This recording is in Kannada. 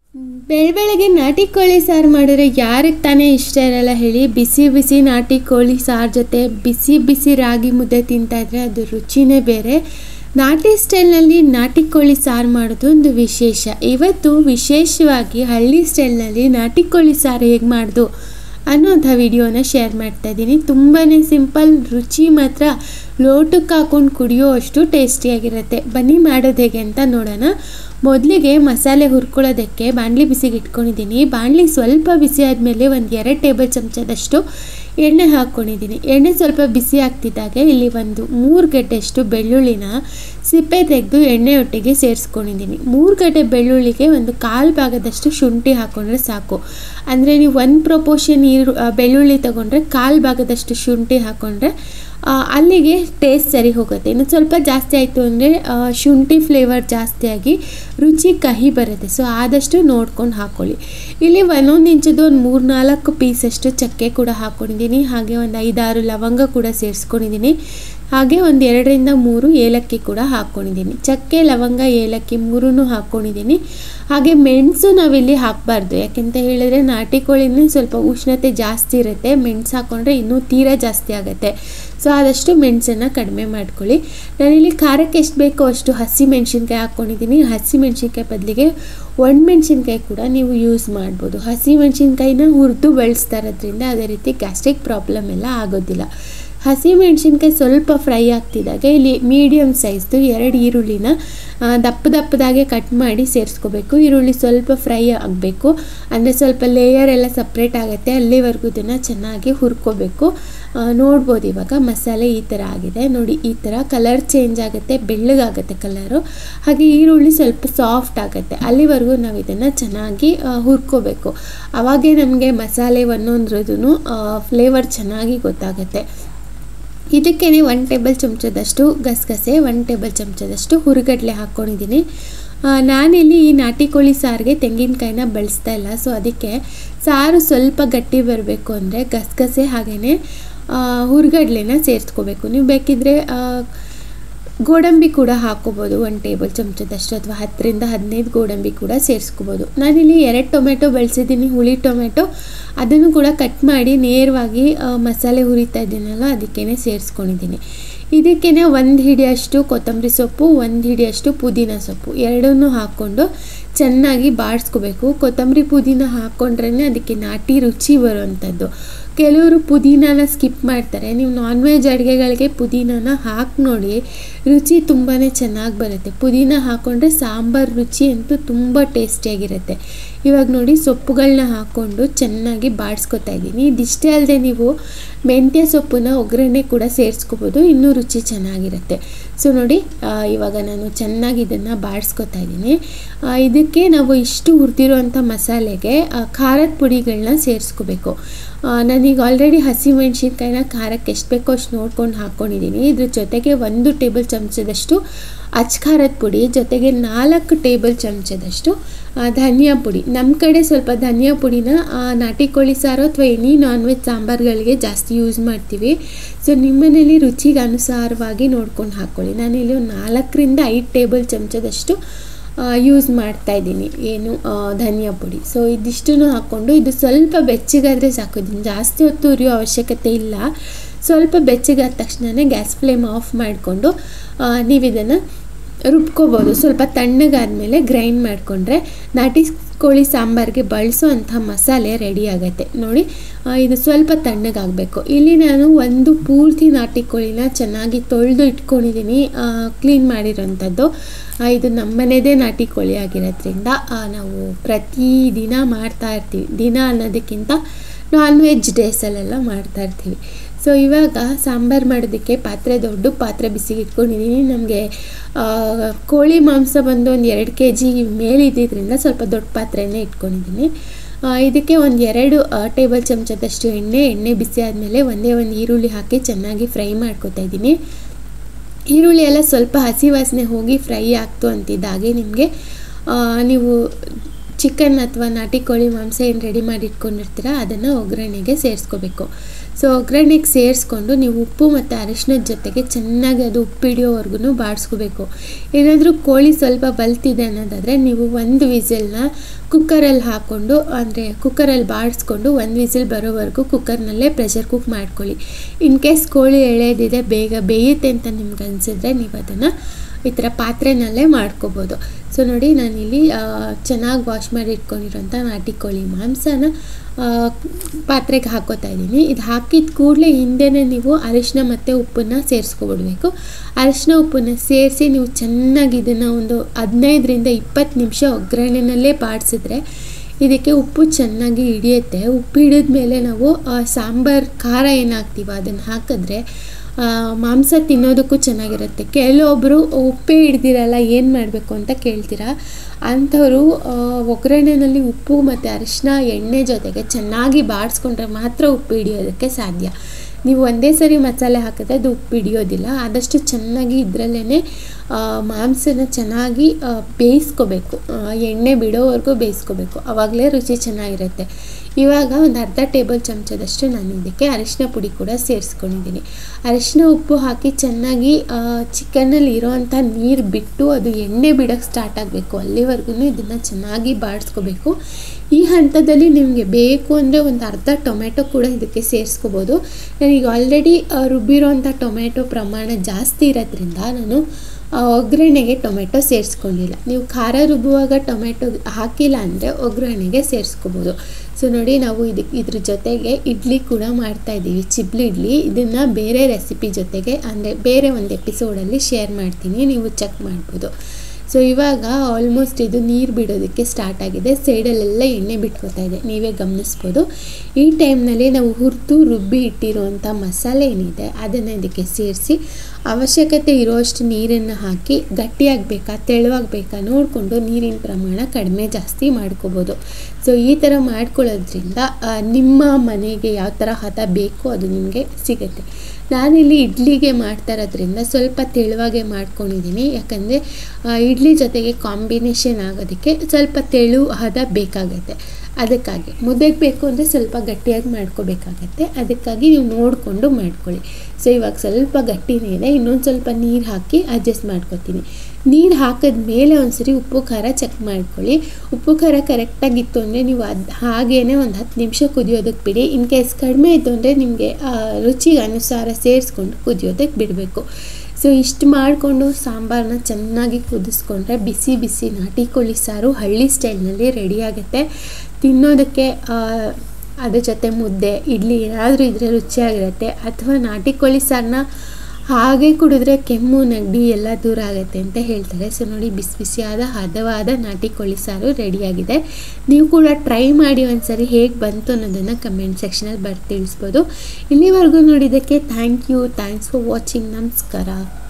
ಬೆಳ ಬೆಳಗ್ಗೆ ನಾಟಿ ಕೋಳಿ ಸಾರು ಮಾಡಿದ್ರೆ ಯಾರಿಗೆ ತಾನೇ ಇಷ್ಟ ಇರಲ್ಲ ಹೇಳಿ ಬಿಸಿ ಬಿಸಿ ನಾಟಿ ಕೋಳಿ ಸಾರು ಜೊತೆ ಬಿಸಿ ಬಿಸಿ ರಾಗಿ ಮುದ್ದೆ ತಿಂತಾ ಇದ್ರೆ ಅದು ರುಚಿನೇ ಬೇರೆ ನಾಟಿ ಸ್ಟೈಲ್ನಲ್ಲಿ ನಾಟಿ ಕೋಳಿ ಸಾರು ಮಾಡೋದು ಒಂದು ವಿಶೇಷ ಇವತ್ತು ವಿಶೇಷವಾಗಿ ಹಳ್ಳಿ ಸ್ಟೈಲ್ನಲ್ಲಿ ನಾಟಿ ಕೋಳಿ ಸಾರು ಹೇಗೆ ಮಾಡೋದು ಅನ್ನೋಂಥ ವಿಡಿಯೋನ ಶೇರ್ ಮಾಡ್ತಾ ಇದ್ದೀನಿ ತುಂಬಾ ಸಿಂಪಲ್ ರುಚಿ ಮಾತ್ರ ಲೋಟಕ್ಕೆ ಹಾಕೊಂಡು ಕುಡಿಯೋ ಅಷ್ಟು ಟೇಸ್ಟಿಯಾಗಿರುತ್ತೆ ಬನ್ನಿ ಮಾಡೋದು ಹೇಗೆ ಅಂತ ನೋಡೋಣ ಮೊದಲಿಗೆ ಮಸಾಲೆ ಹುರ್ಕೊಳ್ಳೋದಕ್ಕೆ ಬಾಣಲಿ ಬಿಸಿಗೆ ಇಟ್ಕೊಂಡಿದ್ದೀನಿ ಬಾಣಲಿ ಸ್ವಲ್ಪ ಬಿಸಿ ಆದಮೇಲೆ ಒಂದು ಎರಡು ಟೇಬಲ್ ಚಮಚದಷ್ಟು ಎಣ್ಣೆ ಹಾಕ್ಕೊಂಡಿದ್ದೀನಿ ಎಣ್ಣೆ ಸ್ವಲ್ಪ ಬಿಸಿ ಆಗ್ತಿದ್ದಾಗೆ ಇಲ್ಲಿ ಒಂದು ಮೂರು ಗಡ್ಡೆಯಷ್ಟು ಬೆಳ್ಳುಳ್ಳಿನ ಸಿಪ್ಪೆ ತೆಗೆದು ಎಣ್ಣೆಯೊಟ್ಟಿಗೆ ಸೇರಿಸ್ಕೊಂಡಿದ್ದೀನಿ ಮೂರು ಗಡ್ಡೆ ಬೆಳ್ಳುಳ್ಳಿಗೆ ಒಂದು ಕಾಲು ಭಾಗದಷ್ಟು ಶುಂಠಿ ಹಾಕ್ಕೊಂಡ್ರೆ ಸಾಕು ಅಂದರೆ ನೀವು ಒಂದು ಪ್ರಪೋರ್ಷನ್ ನೀರು ಆ, ಬೆಳ್ಳುಳ್ಳಿ ತಗೊಂಡ್ರೆ ಕಾಲು ಭಾಗದಷ್ಟು ಶುಂಠಿ ಹಾಕ್ಕೊಂಡ್ರೆ ಆ, ಅಲ್ಲಿಗೆ ಟೇಸ್ಟ್ ಸರಿ ಹೋಗುತ್ತೆ ಇನ್ನು ಸ್ವಲ್ಪ ಜಾಸ್ತಿ ಆಯಿತು ಅಂದರೆ ಶುಂಠಿ ಫ್ಲೇವರ್ ಜಾಸ್ತಿ ಆಗಿ ರುಚಿ ಕಹಿ ಬರುತ್ತೆ ಸೊ ಆದಷ್ಟು ನೋಡ್ಕೊಂಡು ಹಾಕ್ಕೊಳ್ಳಿ ಇಲ್ಲಿ ಒಂದೊಂದು ಇಂಚದ್ದು ಒಂದು ಮೂರು ನಾಲ್ಕು ಪೀಸಷ್ಟು ಚಕ್ಕೆ ಕೂಡ ಹಾಕ್ಕೊಂಡಿದ್ದೀನಿ ಹಾಗೆ ಒಂದು ಐದಾರು ಲವಂಗ ಕೂಡ ಸೇರಿಸ್ಕೊಂಡಿದ್ದೀನಿ ಹಾಗೆ ಒಂದು ಎರಡರಿಂದ ಮೂರು ಏಲಕ್ಕಿ ಕೂಡ ಹಾಕ್ಕೊಂಡಿದ್ದೀನಿ ಚಕ್ಕೆ ಲವಂಗ ಏಲಕ್ಕಿ ಮೂರೂ ಹಾಕ್ಕೊಂಡಿದ್ದೀನಿ ಹಾಗೆ ಮೆಣಸು ನಾವಿಲ್ಲಿ ಹಾಕಬಾರ್ದು ಯಾಕೆಂತ ಹೇಳಿದ್ರೆ ನಾಟಿ ಕೋಳಿನೇ ಸ್ವಲ್ಪ ಉಷ್ಣತೆ ಜಾಸ್ತಿ ಇರುತ್ತೆ ಮೆಣಸು ಹಾಕ್ಕೊಂಡ್ರೆ ಇನ್ನೂ ತೀರಾ ಜಾಸ್ತಿ ಆಗುತ್ತೆ ಸೊ ಆದಷ್ಟು ಮೆಣಸನ್ನು ಕಡಿಮೆ ಮಾಡ್ಕೊಳ್ಳಿ ನಾನಿಲ್ಲಿ ಖಾರಕ್ಕೆ ಎಷ್ಟು ಬೇಕೋ ಅಷ್ಟು ಹಸಿ ಮೆಣಸಿನ್ಕಾಯಿ ಹಾಕ್ಕೊಂಡಿದ್ದೀನಿ ಹಸಿ ಮೆಣಸಿನ್ಕಾಯಿ ಬದಲಿಗೆ ಒಣಮೆಣ್ಸಿನ್ಕಾಯಿ ಕೂಡ ನೀವು ಯೂಸ್ ಮಾಡ್ಬೋದು ಹಸಿ ಮೆಣಸಿನ್ಕಾಯಿನ ಹುರಿದು ಬಳಸ್ತಾ ಇರೋದ್ರಿಂದ ಅದೇ ರೀತಿ ಗ್ಯಾಸ್ಟ್ರಿಕ್ ಪ್ರಾಬ್ಲಮ್ ಎಲ್ಲ ಆಗೋದಿಲ್ಲ ಹಸಿ ಮೆಣಸಿನ್ಕಾಯಿ ಸ್ವಲ್ಪ ಫ್ರೈ ಆಗ್ತಿದ್ದಾಗ ಇಲ್ಲಿ ಮೀಡಿಯಮ್ ಸೈಜ್ದು ಎರಡು ಈರುಳ್ಳಿನ ಆ, ದಪ್ಪ ದಪ್ಪದಾಗೆ ಕಟ್ ಮಾಡಿ ಸೇರಿಸ್ಕೋಬೇಕು ಈರುಳ್ಳಿ ಸ್ವಲ್ಪ ಫ್ರೈ ಆಗಬೇಕು ಅಂದರೆ ಸ್ವಲ್ಪ ಲೇಯರ್ ಎಲ್ಲ ಸಪ್ರೇಟ್ ಆಗುತ್ತೆ ಅಲ್ಲಿವರೆಗೂ ಇದನ್ನು ಚೆನ್ನಾಗಿ ಹುರ್ಕೋಬೇಕು ಆ, ನೋಡ್ಬೋದು ಇವಾಗ ಮಸಾಲೆ ಈ ಥರ ಆಗಿದೆ ನೋಡಿ ಈ ಥರ ಕಲರ್ ಚೇಂಜ್ ಆಗುತ್ತೆ ಬೆಳ್ಳಗಾಗುತ್ತೆ ಕಲರು ಹಾಗೆ ಈರುಳ್ಳಿ ಸ್ವಲ್ಪ ಸಾಫ್ಟ್ ಆಗುತ್ತೆ ಅಲ್ಲಿವರೆಗೂ ನಾವು ಇದನ್ನು ಚೆನ್ನಾಗಿ ಆ, ಹುರ್ಕೋಬೇಕು ಅವಾಗೇ ನಮಗೆ ಮಸಾಲೆ ಒಂದೊಂದ್ರದ್ದು ಫ್ಲೇವರ್ ಚೆನ್ನಾಗಿ ಗೊತ್ತಾಗುತ್ತೆ ಇದಕ್ಕೇ ಒನ್ ಟೇಬಲ್ ಚಮಚದಷ್ಟು ಗಸಗಸೆ ಒನ್ ಟೇಬಲ್ ಚಮಚದಷ್ಟು ಹುರಿಗಡಲೆ ಹಾಕ್ಕೊಂಡಿದ್ದೀನಿ ಆ, ನಾನಿಲ್ಲಿ ಈ ನಾಟಿ ಕೋಳಿ ಸಾರಿಗೆ ತೆಂಗಿನಕಾಯಿನ ಬಳಸ್ತಾ ಇಲ್ಲ ಸೊ ಅದಕ್ಕೆ ಸಾರು ಸ್ವಲ್ಪ ಗಟ್ಟಿ ಬರಬೇಕು ಅಂದರೆ ಗಸಗಸೆ ಹಾಗೆಯೇ ಹುರಿಗಡ್ಲೆನ ಸೇರಿಸ್ಕೋಬೇಕು ನೀವು ಬೇಕಿದ್ದರೆ ಗೋಡಂಬಿ ಕೂಡ ಹಾಕ್ಕೋಬೋದು ಒಂದು ಟೇಬಲ್ ಚಮಚದಷ್ಟು ಅಥವಾ ಹತ್ತರಿಂದ ಹದಿನೈದು ಗೋಡಂಬಿ ಕೂಡ ಸೇರಿಸ್ಕೋಬೋದು ನಾನಿಲ್ಲಿ ಎರಡು ಟೊಮೆಟೊ ಬಳಸಿದ್ದೀನಿ ಹುಳಿ ಟೊಮೆಟೊ ಅದನ್ನು ಕೂಡ ಕಟ್ ಮಾಡಿ ನೇರವಾಗಿ ಆ, ಮಸಾಲೆ ಹುರಿತಾ ಇದ್ದೀನಲ್ಲ ಅದಕ್ಕೇ ಸೇರಿಸ್ಕೊಂಡಿದ್ದೀನಿ ಇದಕ್ಕೇ ಒಂದು ಹಿಡಿಯಷ್ಟು ಕೊತ್ತಂಬರಿ ಸೊಪ್ಪು ಒಂದು ಹಿಡಿಯಷ್ಟು ಪುದೀನ ಸೊಪ್ಪು ಎರಡನ್ನೂ ಹಾಕ್ಕೊಂಡು ಚೆನ್ನಾಗಿ ಬಾಡಿಸ್ಕೋಬೇಕು ಕೊತ್ತಂಬರಿ ಪುದೀನ ಹಾಕ್ಕೊಂಡ್ರೇ ಅದಕ್ಕೆ ನಾಟಿ ರುಚಿ ಬರುವಂಥದ್ದು ಕೆಲವರು ಪುದೀನಾನ ಸ್ಕಿಪ್ ಮಾಡ್ತಾರೆ ನೀವು ನಾನ್ ವೆಜ್ ಅಡುಗೆಗಳಿಗೆ ಪುದೀನಾನ ಹಾಕಿ ನೋಡಿ ರುಚಿ ತುಂಬಾ ಚೆನ್ನಾಗಿ ಬರುತ್ತೆ ಪುದೀನ ಹಾಕ್ಕೊಂಡ್ರೆ ಸಾಂಬಾರು ರುಚಿ ಅಂತೂ ತುಂಬ ಟೇಸ್ಟಿಯಾಗಿರುತ್ತೆ ಇವಾಗ ನೋಡಿ ಸೊಪ್ಪುಗಳನ್ನ ಹಾಕ್ಕೊಂಡು ಚೆನ್ನಾಗಿ ಬಾಡಿಸ್ಕೊತಾ ಇದ್ದೀನಿ ಇದಿಷ್ಟೇ ಅಲ್ಲದೆ ನೀವು ಮೆಂತ್ಯ ಸೊಪ್ಪನ್ನ ಒಗ್ಗರಣೆ ಕೂಡ ಸೇರಿಸ್ಕೋಬೋದು ಇನ್ನೂ ರುಚಿ ಚೆನ್ನಾಗಿರುತ್ತೆ ಸೊ ನೋಡಿ ಆ, ಇವಾಗ ನಾನು ಚೆನ್ನಾಗಿ ಇದನ್ನು ಬಾಡಿಸ್ಕೊತಾ ಇದ್ದೀನಿ ಆ, ಇದಕ್ಕೆ ನಾವು ಇಷ್ಟು ಹುರಿದಿರೋಂಥ ಮಸಾಲೆಗೆ ಆ, ಖಾರದ ಪುಡಿಗಳನ್ನ ಸೇರಿಸ್ಕೋಬೇಕು ಆ, ನಾನೀಗ ಆಲ್ರೆಡಿ ಹಸಿ ಮೆಣಸಿನ್ಕಾಯಿನ ಖಾರಕ್ಕೆ ಎಷ್ಟು ಬೇಕೋ ಅಷ್ಟು ನೋಡ್ಕೊಂಡು ಹಾಕ್ಕೊಂಡಿದ್ದೀನಿ ಇದ್ರ ಜೊತೆಗೆ ಒಂದು ಟೇಬಲ್ ಚಮಚದಷ್ಟು ಅಚ್ ಖಾರದ ಪುಡಿ ಜೊತೆಗೆ ನಾಲ್ಕು ಟೇಬಲ್ ಚಮಚದಷ್ಟು ಆ, ಧನಿಯಾ ಪುಡಿ ನಮ್ಮ ಕಡೆ ಸ್ವಲ್ಪ ಧನಿಯಾ ಪುಡಿನ ಆ, ನಾಟಿ ಕೋಳಿ ಸಾರು ಅಥವಾ ಎನಿ ನಾನ್ ವೆಜ್ ಸಾಂಬಾರುಗಳಿಗೆ ಜಾಸ್ತಿ ಯೂಸ್ ಮಾಡ್ತೀವಿ ಸೊ ನಿಮ್ಮನೇಲಿ ರುಚಿಗೆ ಅನುಸಾರವಾಗಿ ನೋಡ್ಕೊಂಡು ಹಾಕ್ಕೊಳ್ಳಿ ನಾನಿಲ್ಲಿ ಒಂದು ನಾಲ್ಕರಿಂದ ಐದು ಟೇಬಲ್ ಚಮಚದಷ್ಟು ಯೂಸ್ ಮಾಡ್ತಾ ಇದ್ದೀನಿ ಏನು ಆ, ಧನಿಯಾ ಪುಡಿ ಸೊ ಇದಿಷ್ಟನ್ನು ಹಾಕ್ಕೊಂಡು ಇದು ಸ್ವಲ್ಪ ಬೆಚ್ಚಗಾದರೆ ಸಾಕು ಇದನ್ನು ಜಾಸ್ತಿ ಹೊತ್ತು ಉರಿಯೋ ಅವಶ್ಯಕತೆ ಇಲ್ಲ ಸ್ವಲ್ಪ ಬೆಚ್ಚಗಾದ ತಕ್ಷಣವೇ ಗ್ಯಾಸ್ ಫ್ಲೇಮ್ ಆಫ್ ಮಾಡಿಕೊಂಡು ನೀವು ಇದನ್ನು ರುಬ್ಕೋಬೋದು ಸ್ವಲ್ಪ ತಣ್ಣಗಾದ್ಮೇಲೆ ಗ್ರೈಂಡ್ ಮಾಡಿಕೊಂಡ್ರೆ ನಾಟಿ ಕೋಳಿ ಸಾಂಬಾರಿಗೆ ಬಳಸೋ ಅಂಥ ಮಸಾಲೆ ರೆಡಿ ಆಗುತ್ತೆ ನೋಡಿ ಆ, ಇದು ಸ್ವಲ್ಪ ತಣ್ಣಗಾಗಬೇಕು ಇಲ್ಲಿ ನಾನು ಒಂದು ಪೂರ್ತಿ ನಾಟಿ ಕೋಳಿನ ಚೆನ್ನಾಗಿ ತೊಳೆದು ಇಟ್ಕೊಂಡಿದ್ದೀನಿ ಕ್ಲೀನ್ ಮಾಡಿರೋಂಥದ್ದು ಆ, ಇದು ನಮ್ಮನೆದೇ ನಾಟಿ ಕೋಳಿ ಆಗಿರೋದ್ರಿಂದ ಆ, ನಾವು ಪ್ರತಿ ದಿನ ಮಾಡ್ತಾ ಇರ್ತೀವಿ ದಿನ ಅನ್ನೋದಕ್ಕಿಂತ ನಾನ್ ವೆಜ್ ಡೇಸಲ್ಲೆಲ್ಲ ಮಾಡ್ತಾ ಇರ್ತೀವಿ ಸೊ ಇವಾಗ ಸಾಂಬಾರು ಮಾಡೋದಕ್ಕೆ ಪಾತ್ರೆ ದೊಡ್ಡ ಪಾತ್ರೆ ಬಿಸಿಗೆ ಇಟ್ಕೊಂಡಿದ್ದೀನಿ ನಮಗೆ ಕೋಳಿ ಮಾಂಸ ಬಂದು ಒಂದು ಎರಡು ಕೆ ಜಿ ಮೇಲಿದ್ದಿದ್ದರಿಂದ ಸ್ವಲ್ಪ ದೊಡ್ಡ ಪಾತ್ರೆನೇ ಇಟ್ಕೊಂಡಿದ್ದೀನಿ ಆ, ಇದಕ್ಕೆ ಒಂದು ಎರಡು ಟೇಬಲ್ ಚಮಚದಷ್ಟು ಎಣ್ಣೆ ಎಣ್ಣೆ ಬಿಸಿ ಆದಮೇಲೆ ಒಂದೇ ಒಂದು ಈರುಳ್ಳಿ ಹಾಕಿ ಚೆನ್ನಾಗಿ ಫ್ರೈ ಮಾಡ್ಕೊತಾ ಇದ್ದೀನಿ ಈರುಳ್ಳಿ ಎಲ್ಲ ಸ್ವಲ್ಪ ಹಸಿ ವಾಸನೆ ಹೋಗಿ ಫ್ರೈ ಆಗ್ತು ಅಂತಿದ್ದಾಗೆ ನಿಮಗೆ ನೀವು ಚಿಕನ್ ಅಥವಾ ನಾಟಿ ಕೋಳಿ ಮಾಂಸ ಏನು ರೆಡಿ ಮಾಡಿ ಇಟ್ಕೊಂಡಿರ್ತೀರ ಅದನ್ನು ಒಗ್ಗರಣೆಗೆ ಸೇರಿಸ್ಕೋಬೇಕು ಸೊ ಒಗ್ಗರಣೆಗೆ ಸೇರಿಸ್ಕೊಂಡು ನೀವು ಉಪ್ಪು ಮತ್ತು ಅರಿಶಿನದ ಜೊತೆಗೆ ಚೆನ್ನಾಗಿ ಅದು ಉಪ್ಪು ಹಿಡಿಯೋವರೆಗೂ ಬಾಡಿಸ್ಕೋಬೇಕು ಏನಾದರೂ ಕೋಳಿ ಸ್ವಲ್ಪ ಬಲ್ತಿದೆ ಅನ್ನೋದಾದರೆ ನೀವು ಒಂದು ವಿಸಿಲ್ನ ಕುಕ್ಕರಲ್ಲಿ ಹಾಕ್ಕೊಂಡು ಅಂದರೆ ಕುಕ್ಕರಲ್ಲಿ ಬಾಡಿಸ್ಕೊಂಡು ಒಂದು ವಿಸಿಲ್ ಬರೋವರೆಗೂ ಕುಕ್ಕರ್ನಲ್ಲೇ ಪ್ರೆಷರ್ ಕುಕ್ ಮಾಡ್ಕೊಳ್ಳಿ ಇನ್ ಕೇಸ್ ಕೋಳಿ ಎಳೆದಿದೆ ಬೇಗ ಬೇಯುತ್ತೆ ಅಂತ ನಿಮ್ಗೆ ಅನಿಸಿದ್ರೆ ನೀವು ಅದನ್ನು ಈ ಥರ ಪಾತ್ರೆನಲ್ಲೇ ಮಾಡ್ಕೋಬೋದು ಸೊ ನೋಡಿ ನಾನಿಲ್ಲಿ ಚೆನ್ನಾಗಿ ವಾಶ್ ಮಾಡಿ ಇಟ್ಕೊಂಡಿರೋಂಥ ನಾಟಿ ಕೋಳಿ ಮಾಂಸನ ಆ, ಪಾತ್ರೆಗೆ ಹಾಕೋತಾ ಇದ್ದೀನಿ ಇದು ಹಾಕಿದ ಕೂಡಲೇ ಹಿಂದೆನೇ ನೀವು ಅರಿಶಿನ ಮತ್ತು ಉಪ್ಪನ್ನು ಸೇರಿಸ್ಕೊಬಿಡ್ಬೇಕು ಅರಿಶಿನ ಉಪ್ಪನ್ನು ಸೇರಿಸಿ ನೀವು ಚೆನ್ನಾಗಿ ಇದನ್ನು ಒಂದು ಹದಿನೈದರಿಂದ ಇಪ್ಪತ್ತು ನಿಮಿಷ ಒಗ್ಗರಣೆನಲ್ಲೇ ಬಾಡಿಸಿದ್ರೆ ಇದಕ್ಕೆ ಉಪ್ಪು ಚೆನ್ನಾಗಿ ಹಿಡಿಯುತ್ತೆ ಉಪ್ಪು ಹಿಡಿದ ಮೇಲೆ ನಾವು ಆ, ಸಾಂಬಾರ್ ಖಾರ ಏನು ಹಾಕ್ತೀವೋ ಅದನ್ನು ಹಾಕಿದ್ರೆ ಆ, ಮಾಂಸ ತಿನ್ನೋದಕ್ಕೂ ಚೆನ್ನಾಗಿರುತ್ತೆ ಕೆಲವೊಬ್ಬರು ಉಪ್ಪೇ ಹಿಡ್ದಿರಲ್ಲ ಏನು ಮಾಡಬೇಕು ಅಂತ ಕೇಳ್ತೀರಾ ಅಂಥವರು ಆ, ಒಗ್ಗರಣೆನಲ್ಲಿ ಉಪ್ಪು ಮತ್ತು ಅರಿಶಿನ ಎಣ್ಣೆ ಜೊತೆಗೆ ಚೆನ್ನಾಗಿ ಬಾಡಿಸ್ಕೊಂಡ್ರೆ ಮಾತ್ರ ಉಪ್ಪು ಹಿಡಿಯೋದಕ್ಕೆ ಸಾಧ್ಯ ನೀವು ಒಂದೇ ಸರಿ ಮಸಾಲೆ ಹಾಕಿದ್ರೆ ಅದು ಉಪ್ಪು ಹಿಡಿಯೋದಿಲ್ಲ ಆದಷ್ಟು ಚೆನ್ನಾಗಿ ಇದರಲ್ಲೇ ಮಾಂಸನ ಚೆನ್ನಾಗಿ ಆ, ಬೇಯಿಸ್ಕೋಬೇಕು ಆ, ಎಣ್ಣೆ ಬಿಡೋವರೆಗೂ ಬೇಯಿಸ್ಕೋಬೇಕು ಆವಾಗಲೇ ರುಚಿ ಚೆನ್ನಾಗಿರುತ್ತೆ ಇವಾಗ ಒಂದು ಅರ್ಧ ಟೇಬಲ್ ಚಮಚದಷ್ಟು ನಾನು ಇದಕ್ಕೆ ಅರಿಶಿನ ಪುಡಿ ಕೂಡ ಸೇರಿಸ್ಕೊಂಡಿದ್ದೀನಿ ಅರಿಶಿನ ಉಪ್ಪು ಹಾಕಿ ಚೆನ್ನಾಗಿ ಚಿಕನಲ್ಲಿ ಇರೋವಂಥ ನೀರು ಬಿಟ್ಟು ಅದು ಎಣ್ಣೆ ಬಿಡೋಕ್ಕೆ ಸ್ಟಾರ್ಟ್ ಆಗಬೇಕು ಅಲ್ಲಿವರೆಗೂ ಇದನ್ನು ಚೆನ್ನಾಗಿ ಬಾಡಿಸ್ಕೋಬೇಕು ಈ ಹಂತದಲ್ಲಿ ನಿಮಗೆ ಬೇಕು ಅಂದರೆ ಒಂದು ಅರ್ಧ ಟೊಮೆಟೊ ಕೂಡ ಇದಕ್ಕೆ ಸೇರಿಸ್ಕೋಬೋದು ನನಗೆ ಆಲ್ರೆಡಿ ರುಬ್ಬಿರೋಂಥ ಟೊಮೆಟೊ ಪ್ರಮಾಣ ಜಾಸ್ತಿ ಇರೋದ್ರಿಂದ ನಾನು ಆ, ಒಗ್ಗರಣೆಗೆ ಟೊಮೆಟೊ ಸೇರಿಸ್ಕೊಂಡಿಲ್ಲ ನೀವು ಖಾರ ರುಬ್ಬುವಾಗ ಟೊಮೆಟೊ ಹಾಕಿಲ್ಲ ಅಂದರೆ ಒಗ್ಗರಣೆಗೆ ಸೇರಿಸ್ಕೋಬೋದು ಸೊ ನೋಡಿ ನಾವು ಇದಕ್ಕೆ ಇದ್ರ ಜೊತೆಗೆ ಇಡ್ಲಿ ಕೂಡ ಮಾಡ್ತಾ ಇದ್ದೀವಿ ಚಿಬ್ಲಿ ಇಡ್ಲಿ ಇದನ್ನು ಬೇರೆ ರೆಸಿಪಿ ಜೊತೆಗೆ ಅಂದರೆ ಬೇರೆ ಒಂದು ಎಪಿಸೋಡಲ್ಲಿ ಶೇರ್ ಮಾಡ್ತೀನಿ ನೀವು ಚೆಕ್ ಮಾಡ್ಬೋದು ಸೊ ಇವಾಗ ಆಲ್ಮೋಸ್ಟ್ ಇದು ನೀರು ಬಿಡೋದಕ್ಕೆ ಸ್ಟಾರ್ಟ್ ಆಗಿದೆ ಸೈಡಲ್ಲೆಲ್ಲ ಎಣ್ಣೆ ಬಿಟ್ಕೋತಾ ಇದೆ ನೀವೇ ಗಮನಿಸ್ಬೋದು ಈ ಟೈಮ್ನಲ್ಲಿ ನಾವು ಹುರಿದು ರುಬ್ಬಿ ಇಟ್ಟಿರುವಂಥ ಮಸಾಲೆ ಏನಿದೆ ಅದನ್ನು ಇದಕ್ಕೆ ಸೇರಿಸಿ ಅವಶ್ಯಕತೆ ಇರುವಷ್ಟು ನೀರನ್ನು ಹಾಕಿ ಗಟ್ಟಿಯಾಗಬೇಕಾ ತೆಳುವಾಗಬೇಕಾ ನೋಡಿಕೊಂಡು ನೀರಿನ ಪ್ರಮಾಣ ಕಡಿಮೆ ಜಾಸ್ತಿ ಮಾಡ್ಕೋಬೋದು ಸೊ ಈ ಥರ ಮಾಡ್ಕೊಳ್ಳೋದ್ರಿಂದ ಆ, ನಿಮ್ಮ ಮನೆಗೆ ಯಾವ ಥರ ಹದ ಬೇಕೋ ಅದು ನಿಮಗೆ ಸಿಗುತ್ತೆ ನಾನಿಲ್ಲಿ ಇಡ್ಲಿಗೆ ಮಾಡ್ತಾ ಇರೋದ್ರಿಂದ ಸ್ವಲ್ಪ ತೆಳುವಾಗೆ ಮಾಡ್ಕೊಂಡಿದ್ದೀನಿ ಯಾಕಂದರೆ ಇಡ್ಲಿ ಜೊತೆಗೆ ಕಾಂಬಿನೇಷನ್ ಆಗೋದಕ್ಕೆ ಸ್ವಲ್ಪ ತೆಳು ಹದ ಬೇಕಾಗತ್ತೆ ಅದಕ್ಕಾಗಿ ಮುದ್ದೆಗೆ ಬೇಕು ಅಂದರೆ ಸ್ವಲ್ಪ ಗಟ್ಟಿಯಾಗಿ ಮಾಡ್ಕೋಬೇಕಾಗತ್ತೆ ಅದಕ್ಕಾಗಿ ನೀವು ನೋಡಿಕೊಂಡು ಮಾಡ್ಕೊಳ್ಳಿ ಸೊ ಇವಾಗ ಸ್ವಲ್ಪ ಗಟ್ಟಿನೇ ಇದೆ ಇನ್ನೊಂದು ಸ್ವಲ್ಪ ನೀರು ಹಾಕಿ ಅಡ್ಜಸ್ಟ್ ಮಾಡ್ಕೊತೀನಿ ನೀರು ಹಾಕಿದ ಮೇಲೆ ಒಂದ್ಸರಿ ಉಪ್ಪು ಖಾರ ಚೆಕ್ ಮಾಡ್ಕೊಳ್ಳಿ ಉಪ್ಪು ಖಾರ ಕರೆಕ್ಟಾಗಿತ್ತು ಅಂದರೆ ನೀವು ಅದು ಹಾಗೇ ಒಂದು ಹತ್ತು ನಿಮಿಷ ಕುದಿಯೋದಕ್ಕೆ ಬಿಡಿ ಇನ್ ಕೇಸ್ ಕಡಿಮೆ ಇತ್ತು ಅಂದರೆ ನಿಮಗೆ ರುಚಿಗೆ ಅನುಸಾರ ಸೇರಿಸ್ಕೊಂಡು ಕುದಿಯೋದಕ್ಕೆ ಬಿಡಬೇಕು ಸೊ ಇಷ್ಟು ಮಾಡಿಕೊಂಡು ಸಾಂಬಾರನ್ನ ಚೆನ್ನಾಗಿ ಕುದಿಸ್ಕೊಂಡ್ರೆ ಬಿಸಿ ಬಿಸಿ ನಾಟಿ ಕೋಳಿ ಸಾರು ಹಳ್ಳಿ ಸ್ಟೈಲ್ನಲ್ಲಿ ರೆಡಿ ಆಗುತ್ತೆ ತಿನ್ನೋದಕ್ಕೆ ಆ, ಅದ್ರ ಜೊತೆ ಮುದ್ದೆ ಇಡ್ಲಿ ಏನಾದರೂ ಇದ್ರೆ ರುಚಿಯಾಗಿರುತ್ತೆ ಅಥವಾ ನಾಟಿ ಕೋಳಿ ಸಾರನ್ನ ಹಾಗೆ ಕುಡಿದ್ರೆ ಕೆಮ್ಮು ನೆಗಡಿ ಎಲ್ಲ ದೂರ ಆಗುತ್ತೆ ಅಂತ ಹೇಳ್ತಾರೆ ಸೊ ನೋಡಿ ಬಿಸಿ ಬಿಸಿಯಾದ ಹದವಾದ ನಾಟಿ ಕೋಳಿ ಸಾರು ರೆಡಿಯಾಗಿದೆ ನೀವು ಕೂಡ ಟ್ರೈ ಮಾಡಿ ಒಂದ್ಸರಿ ಹೇಗೆ ಬಂತು ಅನ್ನೋದನ್ನು ಕಮೆಂಟ್ ಸೆಕ್ಷನಲ್ಲಿ ಬರ್ದು ತಿಳಿಸ್ಬೋದು ಇಲ್ಲಿವರೆಗೂ ನೋಡಿದ್ದಕ್ಕೆ thank you thanks for watching ನಮಸ್ಕಾರ